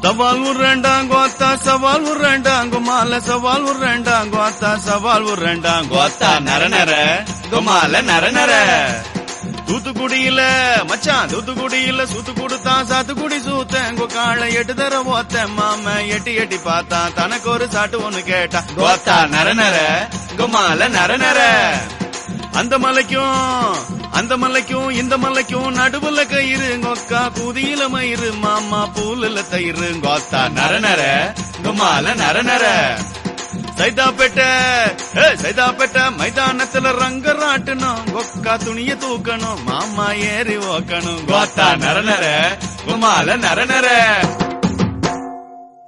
சவால் உருண்டாங்க கோத்தா சவால் உருண்டாங்க மால சவால் உருண்டாங்க கோத்தா சவால் உருண்டாங்க கோத்தா நர நர குமால நர நர தூத்துக்குடியில மச்சான் தூத்துக்குடியில சூத்து கொடுத்தான் சாத்துக்குடி சூத்தன் காலை எட்டு தர ஓத்த மாம எட்டி எட்டி பார்த்தான் தனக்கு ஒரு சாட்டு ஒண்ணு கேட்டான் கோத்தா நர நர குமால நர நர அந்த மலைக்கும் அந்த மலைக்கும் இந்த மலைக்கும் நடுவுல கயிறு கொக்கா குதியில மயிறு மாமா பூலுல தயிரு கோத்தா நர நர குமால நர நர சைதாப்பேட்டை ஏ, சைதாப்பேட்டை மைதானத்துல ரங்க ராட்டணும் கொக்கா துணிய தூக்கணும் மாமா ஏறி ஓக்கணும் கோத்தா நர நர குமால நர நர